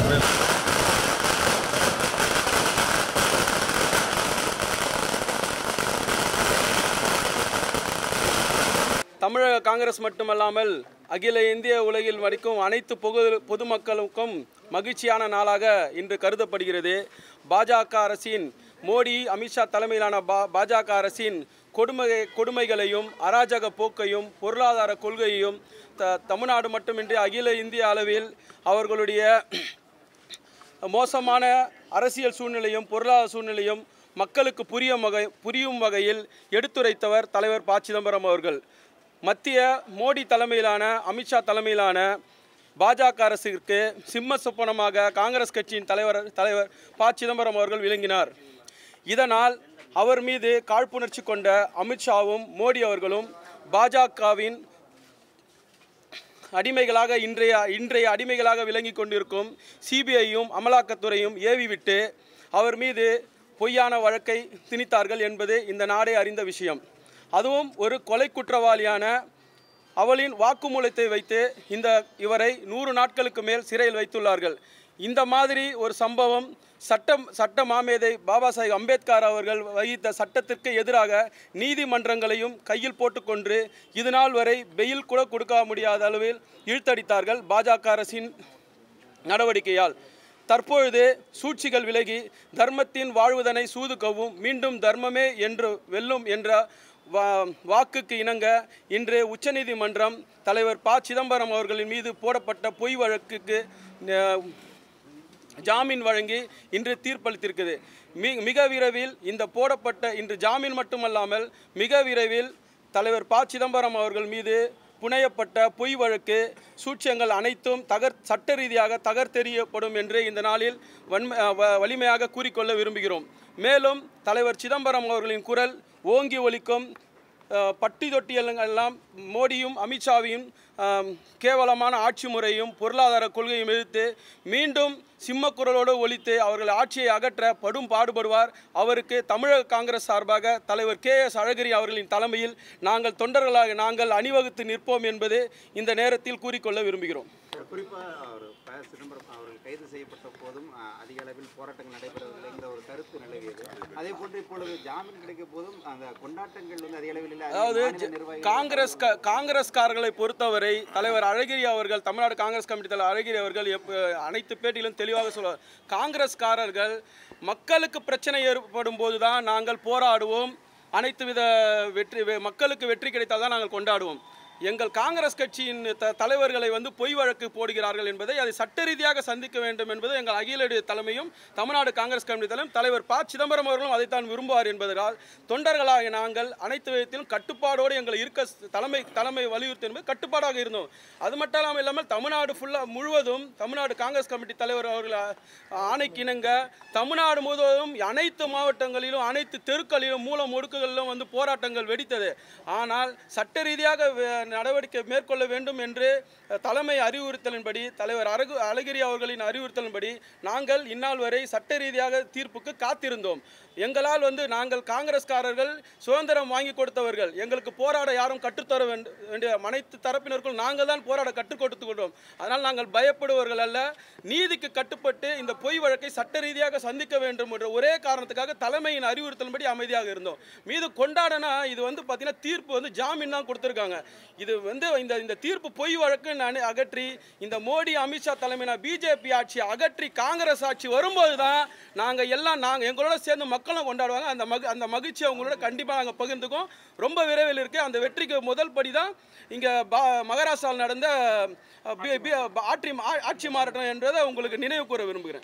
தமிழக காங்கிரஸ் மட்டுமல்லாமல் அகில இந்திய உலகில் வரைக்கும் அனைத்து பொது பொதுமக்களுக்கும் மகிழ்ச்சியான நாளாக இன்று கருதப்படுகிறது பாஜக அரசின் மோடி அமித்ஷா தலைமையிலான பா பாஜக அரசின் கொடுமை கொடுமைகளையும் அராஜக போக்கையும் பொருளாதார கொள்கையையும் த தமிழ்நாடு மட்டுமின்றி அகில இந்திய அளவில் அவர்களுடைய மோசமான அரசியல் சூழ்நிலையும் பொருளாதார சூழ்நிலையும் மக்களுக்கு புரியும் வகை புரியும் வகையில் எடுத்துரைத்தவர் தலைவர் ப சிதம்பரம் அவர்கள் மத்திய மோடி தலைமையிலான அமித்ஷா தலைமையிலான பாஜக அரசிற்கு சிம்ம சொப்பனமாக காங்கிரஸ் கட்சியின் தலைவர் தலைவர் ப சிதம்பரம் அவர்கள் விளங்கினார் இதனால் அவர் மீது காழ்ப்புணர்ச்சி கொண்ட அமித்ஷாவும் மோடி அவர்களும் பாஜகவின் அடிமைகளாக இன்றைய இன்றைய அடிமைகளாக விளங்கி கொண்டிருக்கும் சிபிஐயும் அமலாக்கத்துறையும் ஏவிவிட்டு அவர் மீது பொய்யான வழக்கை திணித்தார்கள் என்பது இந்த நாடே அறிந்த விஷயம் அதுவும் ஒரு கொலை குற்றவாளியான அவளின் வாக்குமூலத்தை வைத்து இந்த இவரை நூறு நாட்களுக்கு மேல் சிறையில் வைத்துள்ளார்கள் இந்த மாதிரி ஒரு சம்பவம் சட்டம் சட்ட மாமேதை பாபா சாஹேப் அம்பேத்கர் அவர்கள் வகித்த சட்டத்திற்கு எதிராக நீதிமன்றங்களையும் கையில் போட்டுக்கொண்டு இது நாள் வரை பெயில் கூட கொடுக்க முடியாத அளவில் இழுத்தடித்தார்கள் பாஜக அரசின் நடவடிக்கையால் தற்பொழுது சூழ்ச்சிகள் விலகி தர்மத்தின் வாழ்வதனை சூதுக்கவும் மீண்டும் தர்மமே என்று வெல்லும் என்ற வா வாக்குக்கு இணங்க இன்று உச்சநீதிமன்றம் தலைவர் ப சிதம்பரம் அவர்களின் மீது போடப்பட்ட பொய் வழக்குக்கு அஹ், ஜாமீன் வழங்கி இன்று தீர்ப்பளித்திருக்குது மி மிக விரைவில் இந்த போடப்பட்ட இன்று ஜாமீன் மட்டுமல்லாமல் மிக விரைவில் தலைவர் ப சிதம்பரம் அவர்கள் மீது புனையப்பட்ட பொய் வழக்கு சூட்சியங்கள் அனைத்தும் தகர் சட்ட ரீதியாக தகர்த்தெறியப்படும் என்று இந்த நாளில் வன்ம அஹ் வ- வலிமையாக கூறிக்கொள்ள விரும்புகிறோம் மேலும் தலைவர் சிதம்பரம் அவர்களின் குரல் ஓங்கி ஒலிக்கும் அஹ், பட்டி தொட்டியெல்லாம் எல்லாம் மோடியும் அமித்ஷாவையும் ஆம், கேவலமான ஆட்சி முறையும் பொருளாதார கொள்கையும் எதிர்த்து மீண்டும் சிம்மக்குரலோடு ஒலித்து அவர்கள் ஆட்சியை அகற்ற படும் பாடுபடுவார் அவருக்கு தமிழக காங்கிரஸ் சார்பாக தலைவர் கே எஸ் அழகிரி அவர்களின் தலைமையில் நாங்கள் தொண்டர்களாக நாங்கள் அணிவகுத்து நிற்போம் என்பது இந்த நேரத்தில் கூறிக்கொள்ள விரும்புகிறோம் குறிப்பாக அவர் ப சிதம்பரம் அவர்கள் கைது செய்யப்பட்ட போதும் அஹ், அதிக அளவில் போராட்டங்கள் நடைபெறவில்லை இந்த ஒரு கருத்து நிலவியது அதே போன்று இப்பொழுது ஜாமீன் கிடைக்க போதும் அந்த கொண்டாட்டங்கள் வந்து அதிக அளவில் இல்லை அது அதாவது மாநில ஜ- நிர்வாகிகள் காங்கிரஸ் க- காங்கிரஸ்காரர்களை பொறுத்தவரை தலைவர் அழகிரி அவர்கள் தமிழ்நாடு காங்கிரஸ் கமிட்டி தலைவர் அழகிரி அவர்கள் எப்ப அனைத்து பேட்டியிலும் தெளிவாக சொல்வார் காங்கிரஸ்காரர்கள் மக்களுக்கு பிரச்சனை ஏற்படும் போது தான் நாங்கள் போராடுவோம் அனைத்து வித வெற்றி வெ- மக்களுக்கு வெற்றி கிடைத்தால் தான் நாங்கள் கொண்டாடுவோம் எங்கள் காங்கிரஸ் கட்சியின் த தலைவர்களை வந்து பொய் வழக்கு போடுகிறார்கள் என்பதை அதை சட்ட ரீதியாக சந்திக்க வேண்டும் என்பது எங்கள் அகில இந்திய தலைமையும் தமிழ்நாடு காங்கிரஸ் கமிட்டி தலைமையும் தலைவர் ப சிதம்பரம் அவர்களும் அதைத்தான் விரும்புவார் என்பதால் தொண்டர்களாக நாங்கள் அனைத்து விதத்திலும் கட்டுப்பாடோடு எங்களை இருக்க ஸ்- தலைமை தலைமை வலியுறுத்தி என்பது கட்டுப்பாடாக இருந்தோம் அது மட்டும் இல்லாமல் இல்லாமல் தமிழ்நாடு ஃபுல்லாக முழுவதும் தமிழ்நாடு காங்கிரஸ் கமிட்டி தலைவர் அவர்கள் அ, ஆணைக்கு இணங்க தமிழ்நாடு முழுவதும் அனைத்து மாவட்டங்களிலும் அனைத்து தெருக்களிலும் மூல முடுக்குகளிலும் வந்து போராட்டங்கள் வெடித்தது ஆனால் சட்ட ரீதியாக வே- நடவடிக்கை மேற்கொள்ள வேண்டும் என்று அ, தலைமை அறிவுறுத்தலின்படி தலைவர் அரகு அழகிரி அவர்களின் அறிவுறுத்தலின்படி நாங்கள் இந்நாள் வரை சட்ட ரீதியாக தீர்ப்புக்கு காத்திருந்தோம் எங்களால் வந்து நாங்கள் காங்கிரஸ்காரர்கள் சுதந்திரம் வாங்கி கொடுத்தவர்கள் எங்களுக்கு போராட யாரும் கற்றுத்தர வேண்டு- வேண்டிய அனைத்து தரப்பினருக்கும் நாங்கள் தான் போராட கற்றுக் கொடுத்து கொண்டோம் அதனால் நாங்கள் பயப்படுவர்கள் அல்ல நீதிக்கு கட்டுப்பட்டு இந்த பொய் வழக்கை சட்ட ரீதியாக சந்திக்க வேண்டும் என்ற ஒரே காரணத்துக்காக தலைமையின் அறிவுறுத்தலின்படி அமைதியாக இருந்தோம் மீது கொண்டாடனா இது வந்து பார்த்தீங்கன்னா தீர்ப்பு வந்து ஜாமீன் தான் கொடுத்துருக்காங்க இது வந்து இந்த இந்த தீர்ப்பு பொய் வழக்கு நான் அகற்றி இந்த மோடி அமித்ஷா தலைமையின பிஜேபி ஆட்சி அகற்றி காங்கிரஸ் ஆட்சி வரும்போது தான் நாங்கள் எல்லாம் நாங்கள் எங்களோட சேர்ந்து மக்களும் கொண்டாடுவாங்க அந்த மக அந்த மகிழ்ச்சியை அவங்களோட கண்டிப்பாக நாங்கள் பகிர்ந்துக்கோம் ரொம்ப விரைவில் இருக்குது அந்த வெற்றிக்கு முதல் படி தான் இங்கே பா மகாராஷ்டிராவில் நடந்த அஹ், பி- பி- ஆட்சி ஆட்சி மாறட்டம் என்றதை உங்களுக்கு நினைவு கூற விரும்புகிறேன்